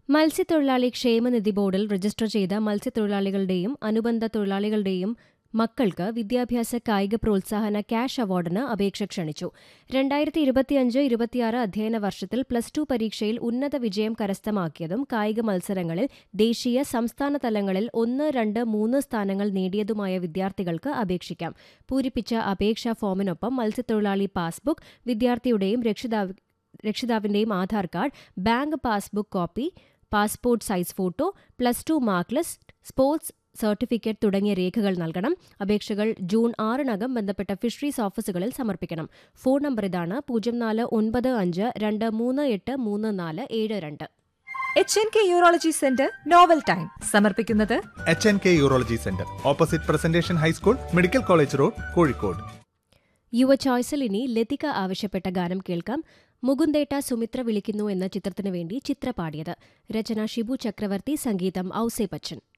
മത്സ്യത്തൊഴിലാളി ക്ഷേമനിധി ബോർഡിൽ രജിസ്റ്റർ ചെയ്ത മത്സ്യത്തൊഴിലാളികളുടെയും അനുബന്ധ തൊഴിലാളികളുടെയും മക്കൾക്ക് വിദ്യാഭ്യാസ കായിക പ്രോത്സാഹന ക്യാഷ് അവാർഡിന് അപേക്ഷ ക്ഷണിച്ചു രണ്ടായിരത്തി ഇരുപത്തിയഞ്ച് ഇരുപത്തിയാറ് അധ്യയന വർഷത്തിൽ പ്ലസ് ടു പരീക്ഷയിൽ ഉന്നത വിജയം കരസ്ഥമാക്കിയതും കായിക മത്സരങ്ങളിൽ ദേശീയ സംസ്ഥാന തലങ്ങളിൽ ഒന്ന് രണ്ട് മൂന്ന് സ്ഥാനങ്ങൾ നേടിയതുമായ വിദ്യാർത്ഥികൾക്ക് അപേക്ഷിക്കാം പൂരിപ്പിച്ച അപേക്ഷാ ഫോമിനൊപ്പം മത്സ്യത്തൊഴിലാളി പാസ്ബുക്ക് വിദ്യാർത്ഥിയുടെയും രക്ഷിതാവ് രക്ഷിതാവിന്റെയും Aadhaar card bank passbook copy passport size photo plus two mark list sports certificate തുടങ്ങിയ രേഖകൾ നൽകണം അപേക്ഷകൾ ജൂൺ ആറിനകം ബന്ധപ്പെട്ട ഫിഷറീസ് ഓഫീസുകളിൽ സമർപ്പിക്കണം ഫോൺ നമ്പർ ഇതാണ് പൂജ്യം നാല് ഒൻപത് അഞ്ച് രണ്ട് മൂന്ന് എട്ട് മൂന്ന് നാല് ഏഴ് രണ്ട് H N K urology centre novel time സമർപ്പിക്കുന്നത് H N K urology centre opposite presentation high school medical college road Kozhikode Yuva ചോയ്സിൽ ഇനി ലതിക ആവശ്യപ്പെട്ട ഗാനം കേൾക്കാം മുകുന്ദേട്ട സുമിത്ര വിളിക്കുന്നു എന്ന ചിത്രത്തിനു വേണ്ടി ചിത്ര പാടിയത് രചന ഷിബു ചക്രവർത്തി സംഗീതം ഔസേ ബച്ചൻ